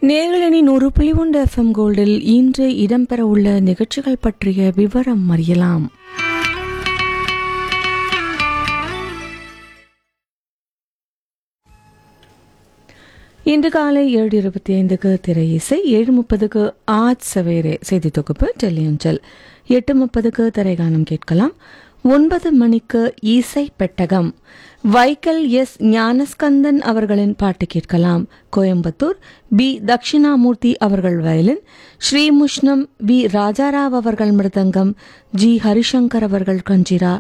நேர்களணி நூறு புள்ளி ஒன்று எஃப்எம் கோல்டில் இன்று இடம்பெற உள்ள நிகழ்ச்சிகள் பற்றிய விவரம் அறியலாம் இன்று காலை ஏழு இருபத்தி ஐந்துக்கு திரை இசை ஏழு முப்பதுக்கு ஆஜ் சவேரே செய்தி தொகுப்பு டெல்லியஞ்சல் எட்டு முப்பதுக்கு திரைகானம் கேட்கலாம் ஒன்பது மணிக்கு இசை பெட்டகம் வைக்கல் எஸ் ஞானஸ்கந்தன் அவர்களின் பாட்டு கேட்கலாம் கோயம்புத்தூர் பி தட்சிணாமூர்த்தி அவர்கள் வயலின் ஸ்ரீமுஷ்ணம் வி ராஜாராவ் அவர்கள் மிருதங்கம் ஜி ஹரிசங்கர் அவர்கள் கஞ்சிரா